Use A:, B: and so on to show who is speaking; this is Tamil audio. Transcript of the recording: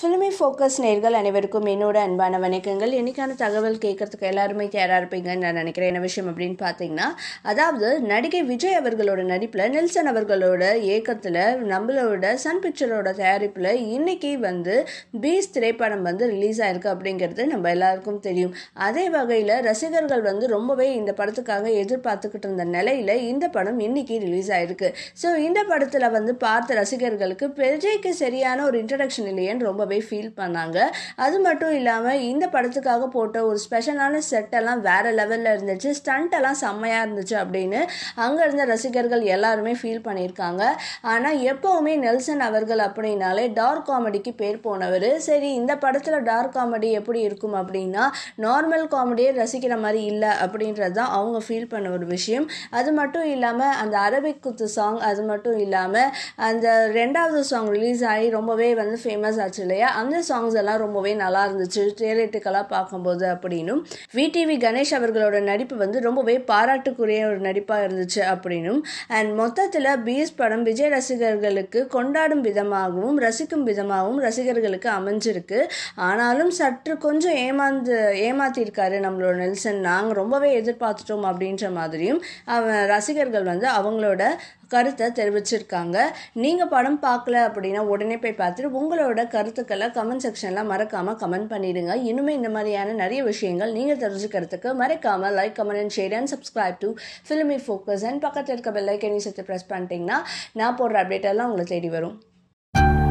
A: ஃபிலிமி ஃபோக்கஸ் நேர்கள் அனைவருக்கும் என்னோட அன்பான வணக்கங்கள் இன்னைக்கான தகவல் கேட்கறதுக்கு எல்லாருமே தயாராக இருப்பீங்கன்னு நான் நினைக்கிறேன் என்ன விஷயம் அப்படின்னு பார்த்தீங்கன்னா அதாவது நடிகை விஜய் அவர்களோட நடிப்பில் நெல்சன் அவர்களோட இயக்கத்தில் நம்மளோட சன் பிக்சரோட தயாரிப்பில் இன்னைக்கு வந்து பீஸ் திரைப்படம் வந்து ரிலீஸ் ஆயிருக்கு அப்படிங்கிறது நம்ம எல்லாருக்கும் தெரியும் அதே வகையில் ரசிகர்கள் வந்து ரொம்பவே இந்த படத்துக்காக எதிர்பார்த்துக்கிட்டு இருந்த நிலையில் இந்த படம் இன்னைக்கு ரிலீஸ் ஆயிருக்கு ஸோ இந்த படத்தில் வந்து பார்த்த ரசிகர்களுக்கு விஜய்க்கு சரியான ஒரு இன்ட்ரடக்ஷன் இல்லையேன்னு ரொம்பவே ஃபீல் பண்ணாங்க அது மட்டும் இல்லாமல் இந்த படத்துக்காக போட்ட ஒரு ஸ்பெஷலான செட்டெல்லாம் வேற லெவலில் இருந்துச்சு ஸ்டண்ட் எல்லாம் செம்மையாக இருந்துச்சு அப்படின்னு அங்கே இருந்த ரசிகர்கள் எல்லாருமே ஃபீல் பண்ணியிருக்காங்க ஆனால் எப்போவுமே நெல்சன் அவர்கள் அப்படின்னாலே டார்க் காமெடிக்கு பேர் போனவர் சரி இந்த படத்தில் டார்க் காமெடி எப்படி இருக்கும் அப்படின்னா நார்மல் காமெடியே ரசிக்கிற மாதிரி இல்லை அப்படின்றது தான் அவங்க ஃபீல் பண்ண ஒரு விஷயம் அது மட்டும் இல்லாமல் அந்த அரபிக் குத்து சாங் அது மட்டும் இல்லாமல் அந்த ரெண்டாவது சாங் ரிலீஸ் ஆகி ரொம்பவே வந்து ஃபேமஸ் ஆச்சு இல்லையா அந்த சாங்ஸ் எல்லாம் ரொம்பவே நல்லா இருந்துச்சு தியரட்டிக்கலாக பார்க்கும்போது அப்படின்னும் விடிவி கணேஷ் அவர்களோட நடிப்பு வந்து ரொம்பவே பாராட்டுக்குரிய ஒரு நடிப்பாக இருந்துச்சு அப்படின்னும் அண்ட் மொத்தத்தில் பிஎஸ் படம் விஜய் ரசிகர்களுக்கு கொண்டாடும் விதமாகவும் ரசிக்கும் விதமாகவும் ரசிகர்களுக்கு அமைஞ்சிருக்கு ஆனாலும் சற்று கொஞ்சம் ஏமாந்து ஏமாத்திருக்காரு நம்மளோட நெல்சன் நாங்கள் ரொம்பவே எதிர்பார்த்துட்டோம் அப்படின்ற மாதிரியும் அவன் ரசிகர்கள் வந்து அவங்களோட கருத்தை தெரிவிச்சிருக்காங்க நீங்கள் படம் பார்க்கல அப்படின்னா உடனே போய் பார்த்துட்டு உங்களோட கருத்துக்களை கமெண்ட் செக்ஷனில் மறக்காமல் கமெண்ட் பண்ணிடுங்க இன்னுமே இந்த மாதிரியான நிறைய விஷயங்கள் நீங்கள் தெரிஞ்சுக்கிறதுக்கு மறக்காமல் like comment and share and subscribe to filmy focus and பக்கத்தில் இருக்க பெல்லைக்கனி சேர்த்து ப்ரெஸ் பண்ணிட்டீங்கன்னா நான் போடுற அப்டேட் எல்லாம் உங்களை தேடி வரும்